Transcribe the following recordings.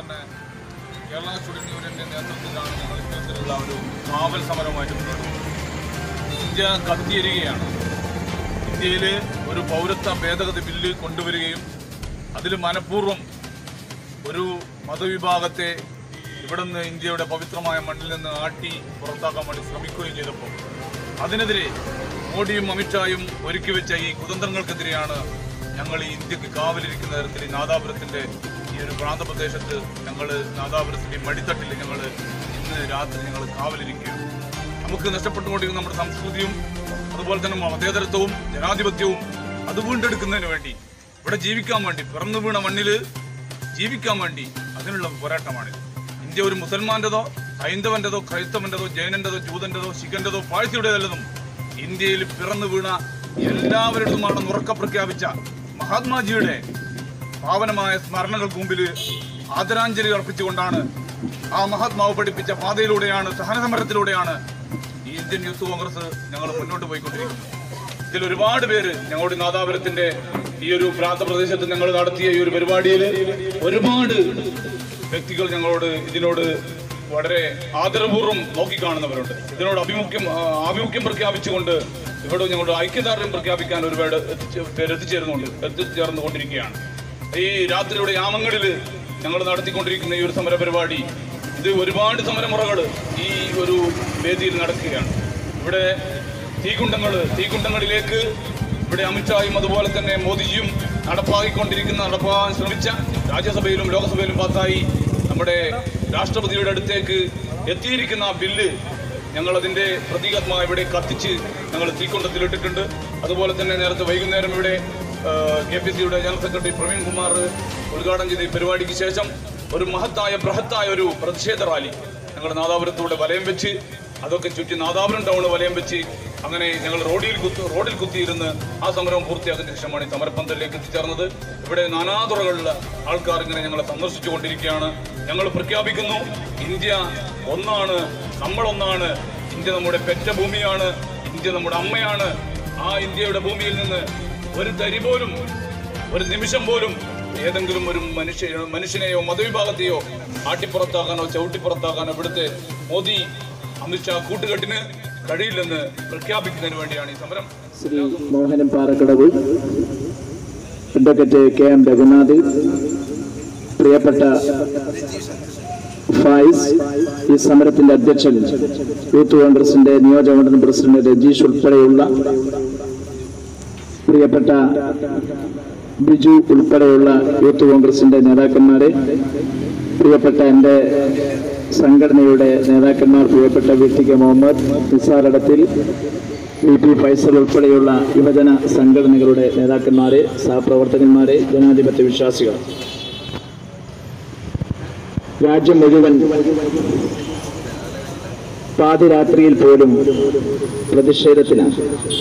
തന്നെ കേരള സ്റ്റുഡന്റ് യൂണിയന്റെ നേതൃത്വത്തിലാണ് ഞങ്ങൾ ഇത്തരത്തിലുള്ള ഒരു കാവൽ സമരവുമായിട്ട് മുന്നോട്ട് പോകുന്നത് ഇന്ത്യ കത്തിയിരിക്കുകയാണ് ഇന്ത്യയിൽ ഒരു പൗരത്വ ഭേദഗതി ബില്ല് കൊണ്ടുവരികയും അതിൽ മനഃപൂർവ്വം ഒരു മതവിഭാഗത്തെ ഇവിടുന്ന് ഇന്ത്യയുടെ പവിത്രമായ മണ്ണിൽ നിന്ന് ആട്ടി പുറത്താക്കാൻ വേണ്ടി ശ്രമിക്കുകയും ചെയ്തപ്പോൾ അതിനെതിരെ മോഡിയും അമിത്ഷായും ഒരുക്കി വെച്ച ഈ കുതന്ത്രങ്ങൾക്കെതിരെയാണ് ഞങ്ങൾ ഈ ഇന്ത്യക്ക് കാവലിരിക്കുന്ന തരത്തിൽ ഈ നാദാപുരത്തിന്റെ ഈ ഒരു പ്രാന്തപ്രദേശത്ത് ഞങ്ങൾ നാദാപുരത്തിന്റെ ഈ മടിത്തട്ടിൽ ഞങ്ങൾ ഇന്ന് രാത്രി ഞങ്ങൾ കാവലിരിക്കുകയാണ് നമുക്ക് നഷ്ടപ്പെട്ടുകൊണ്ടിരിക്കുന്ന നമ്മുടെ സംസ്കൃതിയും അതുപോലെ തന്നെ മതേതരത്വവും ജനാധിപത്യവും അത് വീണ്ടെടുക്കുന്നതിന് വേണ്ടി ഇവിടെ ജീവിക്കാൻ വേണ്ടി പിറന്നു വീണ മണ്ണില് ജീവിക്കാൻ വേണ്ടി അതിനുള്ള പോരാട്ടമാണിത് ഇന്ത്യ ഒരു മുസൽമാന്റേതോ ഹൈന്ദവന്റേതോ ക്രൈസ്തവന്റേതോ ജൈനന്റേതോ ജൂതന്റേതോ ശിഖന്റേതോ പാഴ്സിയുടേതല്ലെന്നും ഇന്ത്യയിൽ പിറന്നു വീണ എല്ലാവരുടെതുമാണെന്ന് ഉറക്ക പ്രഖ്യാപിച്ച മഹാത്മാജിയുടെ പാവനമായ സ്മരണകൾക്ക് മുമ്പിൽ ആദരാഞ്ജലി അർപ്പിച്ചുകൊണ്ടാണ് ആ മഹാത്മാവ് പഠിപ്പിച്ച പാതയിലൂടെയാണ് സഹനസമരത്തിലൂടെയാണ് ഈ ഇന്ത്യൻ യൂത്ത് കോൺഗ്രസ് ഞങ്ങൾ മുന്നോട്ട് പോയിക്കൊണ്ടിരിക്കുന്നത് ഇതിൽ ഒരുപാട് പേര് ഞങ്ങളുടെ നാദാപുരത്തിന്റെ ഈ ഒരു പ്രാന്തപ്രദേശത്ത് ഞങ്ങൾ നടത്തിയ ഈ ഒരു പരിപാടിയിൽ ഒരുപാട് വ്യക്തികൾ ഞങ്ങളോട് ഇതിനോട് വളരെ ആദരപൂർവ്വം നോക്കിക്കാണുന്നവരുണ്ട് ഇതിനോട് അഭിമുഖ്യം ആ, ആഭിമുഖ്യം പ്രഖ്യാപിച്ചുകൊണ്ട് ഇവിടെ ഞങ്ങളുടെ ഐക്യദാർഢ്യം പ്രഖ്യാപിക്കാൻ ഒരുപാട് എത്തിച്ചേ- പേര് എത്തിച്ചേർന്നുകൊണ്ട് എത്തിച്ചേർന്നുകൊണ്ടിരിക്കുകയാണ് ഈ രാത്രിയുടെ യാമങ്ങളിൽ ഞങ്ങൾ നടത്തിക്കൊണ്ടിരിക്കുന്ന ഈ ഒരു സമര പരിപാടി ഇത് ഒരുപാട് സമരമുറകൾ ഈ ഒരു വേദിയിൽ നടക്കുകയാണ് ഇവിടെ തീകുണ്ടങ്ങൾ തീകുണ്ടങ്ങളിലേക്ക് ഇവിടെ അമിത്ഷായും അതുപോലെ തന്നെ മോദിജിയും നടപ്പാക്കിക്കൊണ്ടിരിക്കുന്ന നടപ്പാക്കാൻ ശ്രമിച്ച രാജ്യസഭയിലും ലോക്സഭയിലും പാസ്സായി നമ്മുടെ രാഷ്ട്രപതിയുടെ അടുത്തേക്ക് എത്തിയിരിക്കുന്ന ആ ബില്ല് ഞങ്ങൾ അതിന്റെ പ്രതീകാത്മക ഇവിടെ കത്തിച്ച് ഞങ്ങൾ തീക്കുണ്ടത്തിലിട്ടിട്ടുണ്ട് അതുപോലെ തന്നെ നേരത്തെ വൈകുന്നേരം ഇവിടെ കെ പി സിയുടെ ജനറൽ സെക്രട്ടറി പ്രവീൺ കുമാർ ഉദ്ഘാടനം ചെയ്ത ഈ പരിപാടിക്ക് ശേഷം ഒരു മഹത്തായ ബൃഹത്തായ ഒരു പ്രതിഷേധ റാലി ഞങ്ങൾ നാദാപുരത്തൂടെ വലയം വെച്ച് അതൊക്കെ ചുറ്റി നാദാപുരം ടൗൺ വലയം വെച്ച് അങ്ങനെ ഞങ്ങൾ റോഡിൽ കുത്തി റോഡിൽ കുത്തിയിരുന്ന് ആ സമരം പൂർത്തിയാക്കിയ ശേഷമാണ് ഈ സമരപ്പന്തലിലേക്ക് എത്തിച്ചേർന്നത് ഇവിടെ നാനാതുറകളിലുള്ള ആൾക്കാർ ഇങ്ങനെ ഞങ്ങളെ സന്ദർശിച്ചു കൊണ്ടിരിക്കുകയാണ് ഞങ്ങൾ പ്രഖ്യാപിക്കുന്നു ഇന്ത്യ ഒന്നാണ് നമ്മളൊന്നാണ് ഇന്ത്യ നമ്മുടെ പെറ്റ ഭൂമിയാണ് ഇന്ത്യ നമ്മുടെ അമ്മയാണ് ആ ഇന്ത്യയുടെ ഭൂമിയിൽ നിന്ന് ഒരു തരി പോലും ഒരു നിമിഷം പോലും ഏതെങ്കിലും ഒരു മനുഷ്യ മനുഷ്യനെയോ മതവിഭാഗത്തെയോ ആട്ടിപ്പുറത്താക്കാനോ ചവിട്ടിപ്പുറത്താക്കാനോ ഇവിടുത്തെ മോദി അമിത്ഷാ കൂട്ടുകെട്ടിന് കഴിയില്ലെന്ന് പ്രഖ്യാപിക്കുന്നതിന് വേണ്ടിയാണ് ഈ സമരം Shri Mohanan Parakkadavu advocate K M Raghunath പ്രിയപ്പെട്ട ഫായിസ് ഈ സമരത്തിന്റെ അധ്യക്ഷൻ യൂത്ത് കോൺഗ്രസിന്റെ നിയോജകമണ്ഡലം പ്രസിഡന്റ് രജീഷ് ഉൾപ്പെടെയുള്ള പ്രിയപ്പെട്ട ബിജു ഉൾപ്പെടെയുള്ള യൂത്ത് കോൺഗ്രസിന്റെ നേതാക്കന്മാരെ പ്രിയപ്പെട്ട എൻ്റെ സംഘടനയുടെ നേതാക്കന്മാർ പ്രിയപ്പെട്ട വി ടി കെ മുഹമ്മദ് നിസാറടത്തിൽ വി പി ഫൈസൽ ഉൾപ്പെടെയുള്ള യുവജന സംഘടനകളുടെ നേതാക്കന്മാരെ സഹപ്രവർത്തകന്മാരെ ജനാധിപത്യ വിശ്വാസികൾ രാജ്യം മുഴുവൻ പാതിരാത്രിയിൽ പോലും പ്രതിഷേധത്തിലാണ്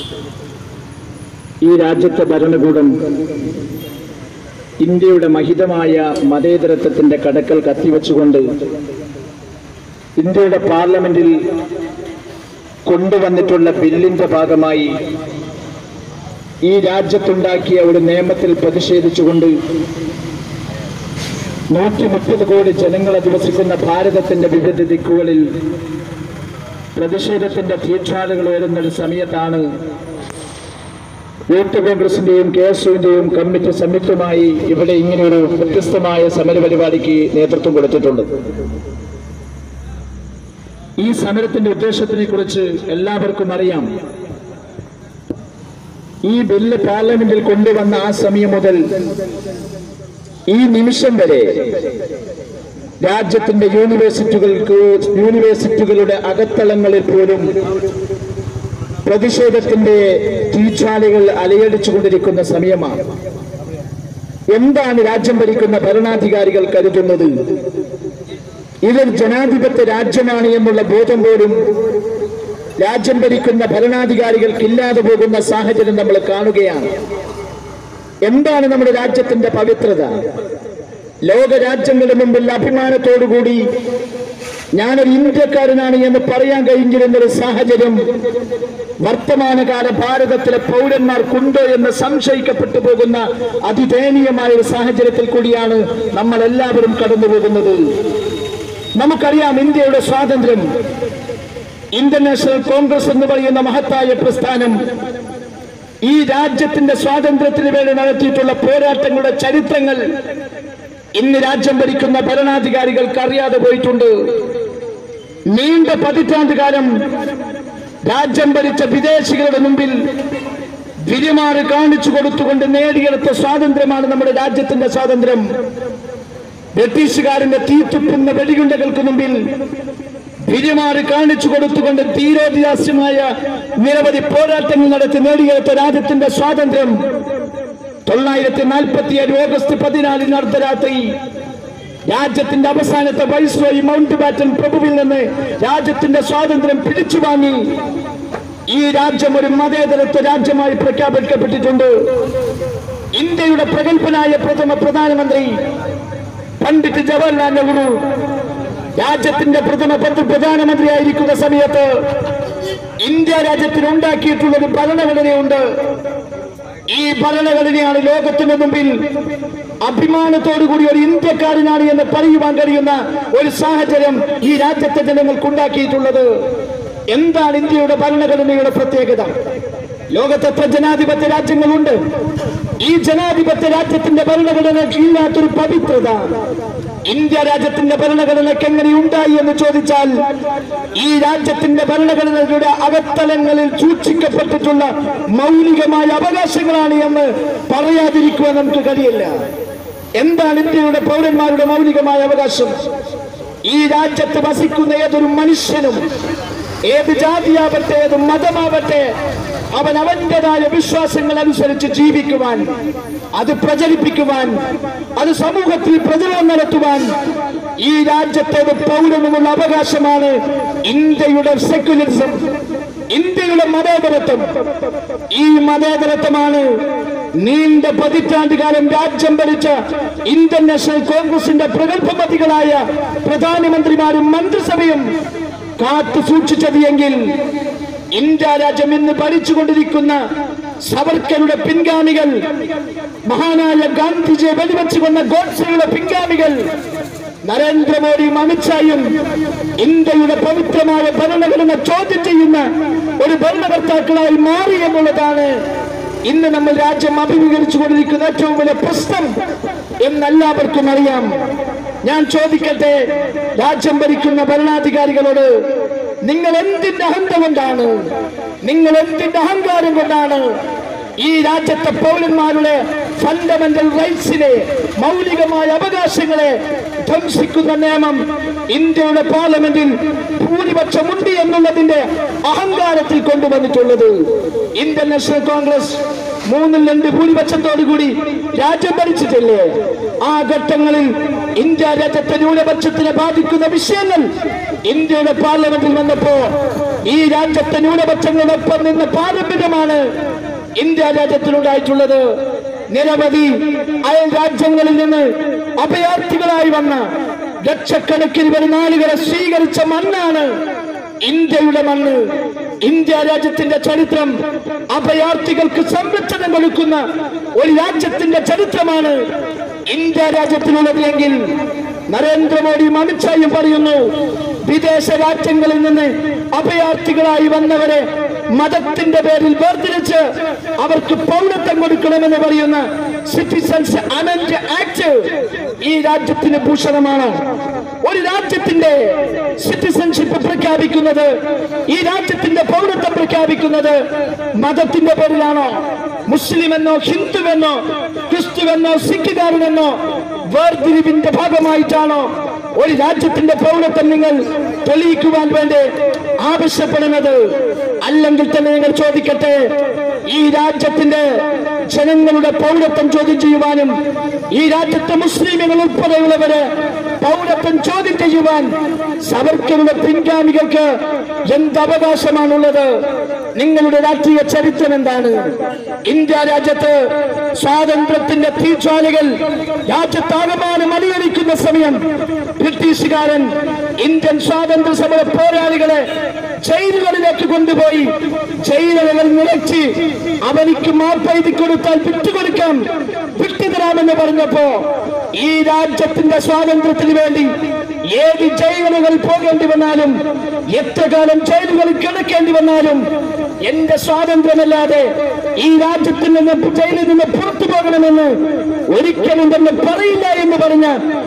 ഈ രാജ്യത്തെ ഭരണകൂടം ഇന്ത്യയുടെ മഹിതമായ മതേതരത്വത്തിന്റെ കടക്കൽ കത്തിവെച്ചുകൊണ്ട് ഇന്ത്യയുടെ പാർലമെന്റിൽ കൊണ്ടുവന്നിട്ടുള്ള ബില്ലിന്റെ ഭാഗമായി ഈ രാജ്യത്തുണ്ടാക്കിയ ഒരു നിയമത്തിൽ പ്രതിഷേധിച്ചുകൊണ്ട് നൂറ്റി മുപ്പത് കോടി ജനങ്ങൾ അധിവസിക്കുന്ന ഭാരതത്തിന്റെ വിവിധ ദിക്കുകളിൽ പ്രതിഷേധത്തിന്റെ തീക്ഷാളുകൾ ഉയരുന്ന ഒരു സമയത്താണ് യൂത്ത് കോൺഗ്രസിന്റെയും കെ എസ് യുവിന്റെയും കമ്മിറ്റി സംയുക്തമായി ഇവിടെ ഇങ്ങനെയൊരു വ്യത്യസ്തമായ സമരപരിപാടിക്ക് നേതൃത്വം കൊടുത്തിട്ടുണ്ട് ഈ സമരത്തിന്റെ ഉദ്ദേശത്തിനെ കുറിച്ച് എല്ലാവർക്കും അറിയാം ഈ ബില്ല് പാർലമെന്റിൽ കൊണ്ടുവന്ന ആ സമയം മുതൽ ഈ നിമിഷം വരെ രാജ്യത്തിന്റെ യൂണിവേഴ്സിറ്റികൾക്ക് യൂണിവേഴ്സിറ്റികളുടെ അകത്തളങ്ങളിൽ പോലും പ്രതിഷേധത്തിന്റെ തീച്ചാലികൾ അലയടിച്ചുകൊണ്ടിരിക്കുന്ന സമയമാണ് എന്താണ് രാജ്യം ഭരിക്കുന്ന ഭരണാധികാരികൾ കരുതുന്നത് ഇതൊരു ജനാധിപത്യ രാജ്യമാണ് എന്നുള്ള ബോധം പോലും രാജ്യം ഭരിക്കുന്ന ഭരണാധികാരികൾക്ക് ഇല്ലാതെ പോകുന്ന സാഹചര്യം നമ്മൾ കാണുകയാണ് എന്താണ് നമ്മുടെ രാജ്യത്തിന്റെ പവിത്രത ലോക രാജ്യങ്ങളുടെ മുമ്പിൽ അഭിമാനത്തോടുകൂടി ഞാനൊരു ഇന്ത്യക്കാരനാണ് എന്ന് പറയാൻ കഴിഞ്ഞിരുന്ന ഒരു സാഹചര്യം വർത്തമാനകാല ഭാരതത്തിലെ പൗരന്മാർക്കുണ്ടോ എന്ന് സംശയിക്കപ്പെട്ടു പോകുന്ന അതിദയനീയമായ ഒരു സാഹചര്യത്തിൽ കൂടിയാണ് നമ്മൾ എല്ലാവരും കടന്നു പോകുന്നത് നമുക്കറിയാം ഇന്ത്യയുടെ സ്വാതന്ത്ര്യം ഇന്ത്യൻ നാഷണൽ കോൺഗ്രസ് എന്ന് പറയുന്ന മഹത്തായ പ്രസ്ഥാനം ഈ രാജ്യത്തിന്റെ സ്വാതന്ത്ര്യത്തിന് വേണ്ടി നടത്തിയിട്ടുള്ള പോരാട്ടങ്ങളുടെ ചരിത്രങ്ങൾ ഇന്ന് രാജ്യം ഭരിക്കുന്ന ഭരണാധികാരികൾക്ക് അറിയാതെ പോയിട്ടുണ്ട് നീണ്ട പതിറ്റാണ്ട് കാലം രാജ്യം ഭരിച്ച വിദേശികളുടെ മുമ്പിൽ വിരിമാറ് കാണിച്ചു കൊടുത്തുകൊണ്ട് നേടിയെടുത്ത സ്വാതന്ത്ര്യമാണ് നമ്മുടെ രാജ്യത്തിന്റെ സ്വാതന്ത്ര്യം ബ്രിട്ടീഷുകാരന്റെ തീത്തുപ്പുന്ന വെടിയുണ്ടകൾക്ക് മുമ്പിൽ വിരിമാറ് കാണിച്ചു കൊടുത്തുകൊണ്ട് തീരോതിഹാസ്യമായ നിരവധി പോരാട്ടങ്ങൾ നടത്തി നേടിയെടുത്ത രാജ്യത്തിന്റെ സ്വാതന്ത്ര്യം തൊള്ളായിരത്തി നാൽപ്പത്തി ഏഴ് ഓഗസ്റ്റ് പതിനാലിന് അർദ്ധരാത്രി രാജ്യത്തിന്റെ അവസാനത്തെ വൈസ്രോയി മൗണ്ട് ബാറ്റൻ പ്രഭുവിൽ നിന്ന് രാജ്യത്തിന്റെ സ്വാതന്ത്ര്യം പിടിച്ചു വാങ്ങി ഈ രാജ്യം ഒരു മതേതരത്വ രാജ്യമായി പ്രഖ്യാപിക്കപ്പെട്ടിട്ടുണ്ട് ഇന്ത്യയുടെ പ്രഗത്ഭനായ പ്രഥമ പ്രധാനമന്ത്രി പണ്ഡിറ്റ് ജവഹർലാൽ നെഹ്റു രാജ്യത്തിന്റെ പ്രഥമ പത്ത് പ്രധാനമന്ത്രിയായിരിക്കുന്ന സമയത്ത് ഇന്ത്യ രാജ്യത്തിന് ഉണ്ടാക്കിയിട്ടുള്ള ഒരു ഭരണഘടനയുണ്ട് ഈ ഭരണഘടനയാണ് ലോകത്തിന് മുമ്പിൽ അഭിമാനത്തോടു കൂടി ഒരു ഇന്ത്യക്കാരനാണ് എന്ന് പറയുവാൻ കഴിയുന്ന ഒരു സാഹചര്യം ഈ രാജ്യത്തെ ജനങ്ങൾക്ക് ഉണ്ടാക്കിയിട്ടുള്ളത് എന്താണ് ഇന്ത്യയുടെ ഭരണഘടനയുടെ പ്രത്യേകത ലോകത്ത് എത്ര ജനാധിപത്യ രാജ്യങ്ങളുണ്ട് ഈ ജനാധിപത്യ രാജ്യത്തിന്റെ ഭരണഘടനയ്ക്ക് ഇല്ലാത്തൊരു പവിത്രത ഇന്ത്യ രാജ്യത്തിന്റെ ഭരണഘടനയ്ക്ക് എങ്ങനെ ഉണ്ടായി എന്ന് ചോദിച്ചാൽ ഈ രാജ്യത്തിന്റെ ഭരണഘടനയുടെ അകത്തലങ്ങളിൽ സൂക്ഷിക്കപ്പെട്ടിട്ടുള്ള മൗലികമായ അവകാശങ്ങളാണ് എന്ന് പറയാതിരിക്കുവാൻ നമുക്ക് കഴിയില്ല എന്താണ് ഇന്ത്യയുടെ പൗരന്മാരുടെ മൗലികമായ അവകാശം ഈ രാജ്യത്ത് വസിക്കുന്ന ഏതൊരു മനുഷ്യനും ഏത് ജാതിയാവട്ടെ ഏത് മതമാവട്ടെ അവൻ അവന്റേതായ വിശ്വാസങ്ങൾ അനുസരിച്ച് ജീവിക്കുവാൻ അത് പ്രചരിപ്പിക്കുവാൻ അത് സമൂഹത്തിൽ പ്രചരണം നടത്തുവാൻ ഈ രാജ്യത്തേത് പൗരനുമുള്ള അവകാശമാണ് ഇന്ത്യയുടെ സെക്യുലറിസം ഇന്ത്യയുടെ മതേതരത്വം ഈ മതേതരത്വമാണ് നീണ്ട പതിറ്റാണ്ട് കാലം രാജ്യം ഭരിച്ച ഇന്ത്യൻ നാഷണൽ കോൺഗ്രസിന്റെ പ്രഗത്ഭമതികളായ പ്രധാനമന്ത്രിമാരും മന്ത്രിസഭയും കാത്തു സൂക്ഷിച്ചത് എങ്കിൽ ഇന്ത്യ രാജ്യം ഇന്ന് ഭരിച്ചുകൊണ്ടിരിക്കുന്ന സവർക്കറുടെ പിൻഗാമികൾ മഹാനായ ഗാന്ധിജിയെ വെടിവെച്ചു കൊന്ന ഗോഡ്സെയുടെ പിൻഗാമികൾ നരേന്ദ്രമോദിയും അമിത്ഷായും ഇന്ത്യയുടെ പവിത്രമായ ഭരണഘടന ചോദ്യം ചെയ്യുന്ന ഒരു ഭരണകർത്താക്കളായി മാറി എന്നുള്ളതാണ് ഇന്ന് നമ്മൾ രാജ്യം അഭിമുഖീകരിച്ചു കൊണ്ടിരിക്കുന്ന ഏറ്റവും വലിയ പ്രശ്നം എന്നെല്ലാവർക്കും അറിയാം ഞാൻ ചോദിക്കട്ടെ രാജ്യം ഭരിക്കുന്ന ഭരണാധികാരികളോട് നിങ്ങൾ എന്തിന്റെ അഹന്ത കൊണ്ടാണ് നിങ്ങൾ എന്തിന്റെ അഹങ്കാരം കൊണ്ടാണ് ഈ രാജ്യത്തെ പൗരന്മാരുടെ ഫണ്ടമെന്റൽ റൈറ്റ്സിനെ മൗലികമായ അവകാശങ്ങളെ ധ്വംസിക്കുന്ന നിയമം ഇന്ത്യയുടെ പാർലമെന്റിൽ ഭൂരിപക്ഷമുണ്ട് എന്നുള്ളതിന്റെ അഹങ്കാരത്തിൽ കൊണ്ടുവന്നിട്ടുള്ളത് ഇന്ത്യൻ നാഷണൽ കോൺഗ്രസ് മൂന്നിൽ രണ്ട് ഭൂരിപക്ഷത്തോടു കൂടി രാജ്യം ഭരിച്ചിട്ടില്ലേ ആ ഘട്ടങ്ങളിൽ ഇന്ത്യ രാജ്യത്തെ ന്യൂനപക്ഷത്തിനെ ബാധിക്കുന്ന വിഷയങ്ങൾ ഇന്ത്യയുടെ പാർലമെന്റിൽ വന്നപ്പോ ഈ രാജ്യത്തെ ന്യൂനപക്ഷങ്ങളോടൊപ്പം നിന്ന പാരമ്പര്യമാണ് ഇന്ത്യ രാജ്യത്തിലുണ്ടായിട്ടുള്ളത് നിരവധി അയൽ രാജ്യങ്ങളിൽ നിന്ന് അഭയാർത്ഥികളായി വന്ന ലക്ഷക്കണക്കിന് വരുന്ന ആളുകളെ സ്വീകരിച്ച മണ്ണാണ് ഇന്ത്യയുടെ മണ്ണ് ഇന്ത്യ രാജ്യത്തിന്റെ ചരിത്രം അഭയാർത്ഥികൾക്ക് സംരക്ഷണം കൊടുക്കുന്ന ഒരു രാജ്യത്തിന്റെ ചരിത്രമാണ് ഇന്ത്യ രാജ്യത്തിനുള്ളത് എങ്കിൽ നരേന്ദ്രമോദിയും അമിത്ഷായും പറയുന്നു വിദേശ രാജ്യങ്ങളിൽ നിന്ന് അഭയാർത്ഥികളായി വന്നവരെ മതത്തിന്റെ പേരിൽ വേർതിരിച്ച് അവർക്ക് പൗരത്വം കൊടുക്കണമെന്ന് പറയുന്ന സിറ്റിസൺസ് അമെന്റ് ആക്ട് ഈ രാജ്യത്തിന് ഭൂഷണമാണ് ഒരു രാജ്യത്തിന്റെ സിറ്റിസൺഷിപ്പ് പ്രഖ്യാപിക്കുന്നത് ഈ രാജ്യത്തിന്റെ പൗരത്വം പ്രഖ്യാപിക്കുന്നത് മതത്തിന്റെ പേരിലാണോ മുസ്ലിമെന്നോ ഹിന്ദുവെന്നോ ക്രിസ്തുവെന്നോ സിഖുകാരനെന്നോ വേർതിരിവിന്റെ ഭാഗമായിട്ടാണോ ഒരു രാജ്യത്തിന്റെ പൗരത്വം നിങ്ങൾ തെളിയിക്കുവാൻ വേണ്ടി ആവശ്യപ്പെടുന്നത് അല്ലെങ്കിൽ തന്നെ നിങ്ങൾ ചോദിക്കട്ടെ ഈ രാജ്യത്തിന്റെ ജനങ്ങളുടെ പൗരത്വം ചോദ്യം ചെയ്യുവാനും ഈ രാജ്യത്തെ മുസ്ലിമുകൾ ഉൾപ്പെടെയുള്ളവര് പൗരത്വം ചോദ്യം ചെയ്യുവാൻ സവർക്കറുടെ പിൻഗാമികൾക്ക് എന്ത് അവകാശമാണുള്ളത് നിങ്ങളുടെ രാഷ്ട്രീയ ചരിത്രം എന്താണ് ഇന്ത്യ രാജ്യത്ത് സ്വാതന്ത്ര്യത്തിന്റെ തീജ്വാലകൾ രാജ്യത്താകമാനം അണിയടിക്കുന്ന സമയം ബ്രിട്ടീഷ് ബ്രിട്ടീഷുകാരൻ ഇന്ത്യൻ സ്വാതന്ത്ര്യ സമര പോരാളികളെ ജയിലുകളിലേക്ക് കൊണ്ടുപോയി ജയിലുകൾ നിറച്ച് അവനിക്ക് മാപ്പെഴുതി കൊടുത്താൽ വിട്ടുകൊടുക്കാം വിട്ടുതരാമെന്ന് പറഞ്ഞപ്പോ ഈ രാജ്യത്തിന്റെ സ്വാതന്ത്ര്യത്തിന് വേണ്ടി ഏത് ജയിലുകളിൽ പോകേണ്ടി വന്നാലും എത്ര കാലം ജയിലുകളിൽ കിടക്കേണ്ടി വന്നാലും എന്റെ സ്വാതന്ത്ര്യമല്ലാതെ ഈ രാജ്യത്തിൽ നിന്ന് ജയിലിൽ നിന്ന് പുറത്തു പോകണമെന്ന് ഒരിക്കലും തന്നെ പറയില്ല എന്ന് പറഞ്ഞ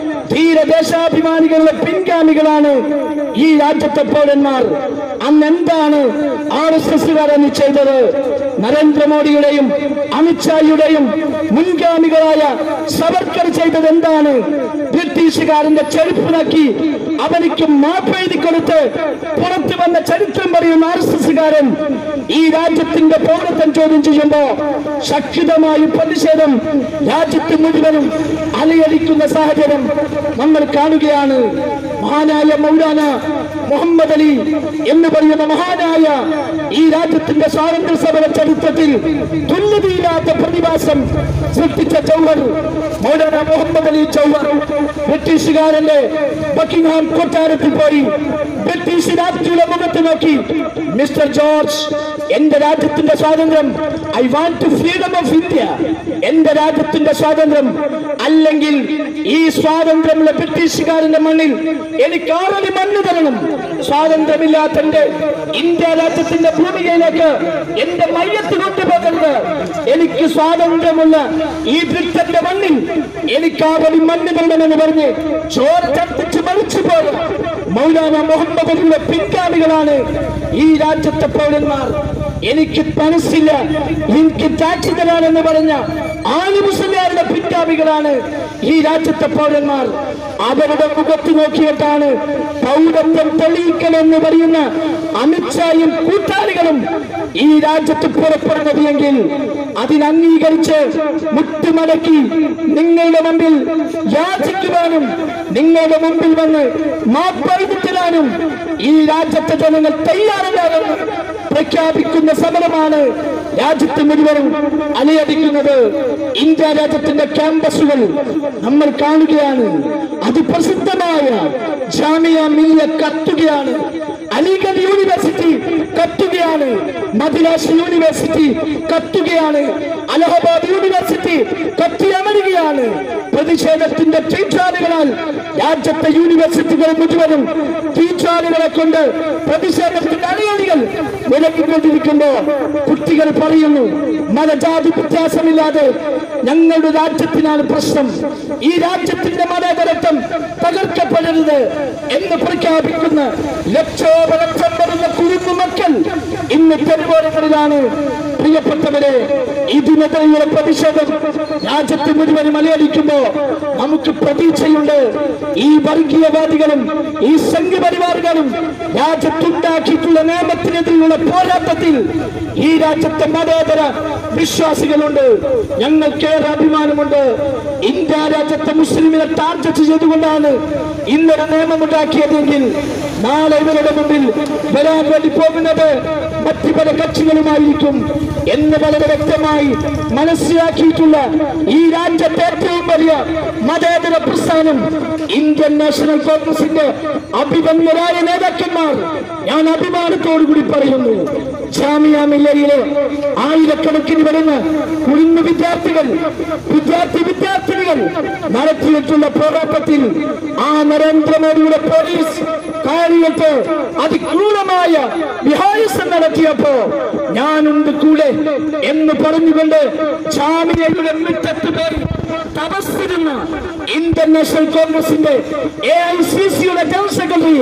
ധീരദേശാഭിമാനികളുടെ പിൻഗാമികളാണ് ഈ രാജ്യത്തെ പൗരന്മാർ അന്ന് എന്താണ് ആർ എസ് എസുകാരന്ന് ചെയ്തത് നരേന്ദ്രമോദിയുടെയും അമിത്ഷായുടെയും മുൻഗാമികളായ സവർക്കർ ചെയ്തത് എന്താണ് ബ്രിട്ടീഷുകാരന്റെ ചെരുപ്പ് നക്കി അവനിക്ക് മാപ്പെഴുതി കൊടുത്ത് പുറത്തു വന്ന ചരിത്രം പറയുന്ന ആർ എസ് എസുകാരൻ ഈ രാജ്യത്തിന്റെ പൗരത്വം ചോദ്യം ചെയ്യുമ്പോ ശക്തമായ പ്രതിഷേധം രാജ്യത്ത് മുഴുവനും അലയടിക്കുന്ന സാഹചര്യം നമ്മൾ കാണുകയാണ് മഹാനായ മൗലാന മുഹമ്മദ് അലി എന്ന് പറയുന്ന മഹാനായ ഈ രാജ്യത്തിന്റെ സ്വാതന്ത്ര്യ സമര ചരിത്രത്തിൽ തുല്യതയില്ലാത്ത പ്രതിഭാസം സൃഷ്ടിച്ച ചൗഹർ മൗലാന മുഹമ്മദ് അലി ചൗഹർ ബ്രിട്ടീഷുകാരന്റെ ബക്കിംഗ്ഹാം കൊട്ടാരത്തിൽ പോയി ബ്രിട്ടീഷ് രാജ്യയുടെ മുഖത്ത് നോക്കി മിസ്റ്റർ ജോർജ് എന്റെ രാജ്യത്തിന്റെ സ്വാതന്ത്ര്യം I want to freedom of India എന്റെ രാജ്യത്തിന്റെ സ്വാതന്ത്ര്യം അല്ലെങ്കിൽ ഈ സ്വാതന്ത്ര്യമുള്ള ബ്രിട്ടീഷുകാരന്റെ മണ്ണിൽ എനിക്ക് ആറടി മണ്ണ് തരണം സ്വാതന്ത്ര്യമില്ലാത്ത എന്റെ ഇന്ത്യ രാജ്യത്തിന്റെ ഭൂമികയിലേക്ക് എന്റെ മയ്യത്ത് കൊണ്ടുപോകരുത് എനിക്ക് സ്വാതന്ത്ര്യമുള്ള ഈ ബ്രിട്ടന്റെ മണ്ണിൽ എനിക്ക് ആറടി മണ്ണ് തരണമെന്ന് പറഞ്ഞ് ചോര ചർപ്പിച്ച് മരിച്ചു പോയ മൗലാന മുഹമ്മദ് അലിയുടെ പിൻഗാമികളാണ് ഈ രാജ്യത്തെ പൗരന്മാർ എനിക്ക് മനസ്സില്ല എനിക്ക് ടാക്സി തരാനെന്ന് പറഞ്ഞ ആലി മുസ്ലിയാരുടെ പിൻഗാമികളാണ് ഈ രാജ്യത്തെ പൗരന്മാർ അവരുടെ മുഖത്ത് നോക്കിയിട്ടാണ് പൗരത്വം തെളിയിക്കലെന്ന് പറയുന്ന അമിത്ഷായും കൂട്ടാളികളും ഈ രാജ്യത്ത് പുറപ്പെടുന്നത് എങ്കിൽ അതിനംഗീകരിച്ച് മുട്ടുമടക്കി നിങ്ങളുടെ മുമ്പിൽ യാചിക്കുവാനും നിങ്ങളുടെ മുമ്പിൽ വന്ന് മാപ്പഴുതിത്തരാനും ഈ രാജ്യത്തെ ജനങ്ങൾ തയ്യാറല്ലാതെന്ന് പ്രഖ്യാപിക്കുന്ന സമരമാണ് രാജ്യത്ത് മുഴുവനും അലയടിക്കുന്നത് ഇന്ത്യ രാജ്യത്തിന്റെ ക്യാമ്പസുകൾ നമ്മൾ കാണുകയാണ് അതിപ്രസിദ്ധമായ ജാമിയ മില്യ കത്തുകയാണ് അലിഗഡ് യൂണിവേഴ്സിറ്റി കത്തുകയാണ് മദ്രാസ് യൂണിവേഴ്സിറ്റി കത്തുകയാണ് അലഹബാദ് യൂണിവേഴ്സിറ്റി കത്തിയമരുകയാണ് പ്രതിഷേധത്തിന്റെ തീച്ചാലുകളാൽ രാജ്യത്തെ യൂണിവേഴ്സിറ്റികൾ മുഴുവനും തീച്ചാലുകളെ കൊണ്ട് പ്രതിഷേധത്തിന്റെ അണിയണികൾ വിലക്കിക്കൊണ്ടിരിക്കുമ്പോ കുട്ടികൾ പറയുന്നു മതജാതി വ്യത്യാസമില്ലാതെ ഞങ്ങളുടെ രാജ്യത്തിനാണ് പ്രശ്നം ഈ രാജ്യത്തിന്റെ മതേതരത്വം തകർക്കപ്പെടരുത് എന്ന് പ്രഖ്യാപിക്കുന്ന ലക്ഷോപലക്ഷം വരുന്ന കുരുന്നു മക്കൾ ഇന്ന് തെരുവോരങ്ങളിലാണ് പ്രിയപ്പെട്ടവരെ ഇതിനെതിരെയുള്ള പ്രതിഷേധം രാജ്യത്ത് മുഴുവൻ മലയടിക്കുമ്പോ നമുക്ക് പ്രതീക്ഷയുണ്ട് ഈ വർഗീയവാദികളും ഈ സംഘപരിവാറുകളും രാജ്യത്തുണ്ടാക്കിയിട്ടുള്ള നിയമത്തിനെതിരെയുള്ള പോരാട്ടത്തിൽ ഈ രാജ്യത്തെ മതേതര വിശ്വാസികളുണ്ട് ഞങ്ങൾക്കേറെ അഭിമാനമുണ്ട് ഇന്ത്യ രാജ്യത്തെ മുസ്ലിമിനെ ടാർഗറ്റ് ചെയ്തുകൊണ്ടാണ് ഇന്നൊരു നിയമമുണ്ടാക്കിയതെങ്കിൽ നാളെ ഇവരുടെ മുമ്പിൽ വരാൻ വേണ്ടി പോകുന്നത് മറ്റു പല കക്ഷികളുമായിരിക്കും എന്ന് വളരെ വ്യക്തമായി മനസ്സിലാക്കിയിട്ടുള്ള ഈ രാജ്യത്തെ ഏറ്റവും വലിയ മതേതര പ്രസ്ഥാനം ഇന്ത്യൻ നാഷണൽ കോൺഗ്രസിന്റെ അഭിമന്യരായ നേതാക്കന്മാർ ഞാൻ അഭിമാനത്തോടു കൂടി പറയുന്നു ജാമിയ മില്ലയിലെ ആയിരക്കണക്കിന് വരുന്ന കുടുംബ വിദ്യാർത്ഥികൾ വിദ്യാർത്ഥി വിദ്യാർത്ഥിനികൾ നടത്തിയിട്ടുള്ള പോരാട്ടത്തിൽ ആ നരേന്ദ്രമോദിയുടെ പോലീസ് കാര്യത്ത് അതിക്രൂരമായ വിഹാരിസം നടത്തിയപ്പോ ഞാനുണ്ട് കൂടെ എന്ന് പറഞ്ഞുകൊണ്ട് ജാമിയയുടെ മുറ്റത്ത് പേർ തപസ്സിരുന്ന ഇന്ത്യൻ നാഷണൽ കോൺഗ്രസിന്റെ എ ഐ സി സിയുടെ ജനറൽ സെക്രട്ടറി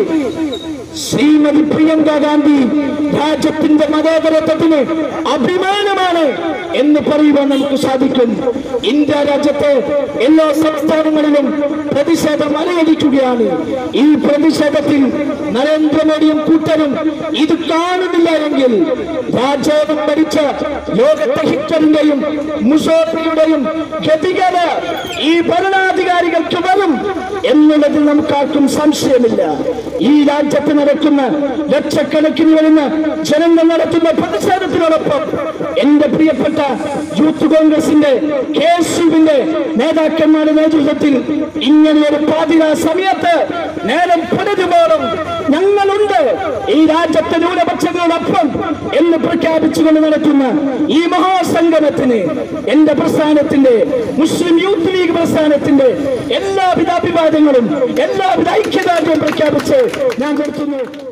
ശ്രീമതി പ്രിയങ്ക ഗാന്ധി രാജ്യത്തിന്റെ മതേതരത്വത്തിന് അഭിമാനമാണ് എന്ന് പറയുവാൻ നമുക്ക് സാധിക്കും ഇന്ത്യ രാജ്യത്തെ എല്ലാ സംസ്ഥാനങ്ങളിലും പ്രതിഷേധം അലയടിക്കുകയാണ് ഈ പ്രതിഷേധത്തിൽ നരേന്ദ്രമോദിയും കൂട്ടരും ഇത് കാണുന്നില്ല എങ്കിൽ രാജാവും ഭരിച്ച ലോകത്തെ ഹിറ്ററിന്റെയും മുസോളിനിയുടെയും ഗതികത ഈ ഭരണാധികാരി പോരാളികൾക്ക് വരും എന്നുള്ളതിൽ നമുക്കാർക്കും സംശയമില്ല ഈ രാജ്യത്ത് നടക്കുന്ന ലക്ഷക്കണക്കിന് വരുന്ന ജനങ്ങൾ നടത്തുന്ന പ്രതിഷേധത്തിനോടൊപ്പം എന്റെ പ്രിയപ്പെട്ട യൂത്ത് കോൺഗ്രസിന്റെ കെ എസ് യുവിന്റെ നേതാക്കന്മാരുടെ നേതൃത്വത്തിൽ ഇങ്ങനെ ഒരു പാതിര സമയത്ത് നേരം പുനരുപോണം ഞങ്ങളുണ്ട് ഈ രാജ്യത്തെ ന്യൂനപക്ഷങ്ങളോടൊപ്പം എന്ന് പ്രഖ്യാപിച്ചുകൊണ്ട് നടത്തുന്ന ഈ മഹാസംഗമത്തിന് എന്റെ പ്രസ്ഥാനത്തിന്റെ മുസ്ലിം യൂത്ത് ലീഗ് പ്രസ്ഥാനത്തിന്റെ എല്ലാവിധ അഭിവാദ്യങ്ങളും എല്ലാവിധ ഐക്യദാർഢ്യവും പ്രഖ്യാപിച്ച് ഞാൻ നിർത്തുന്നു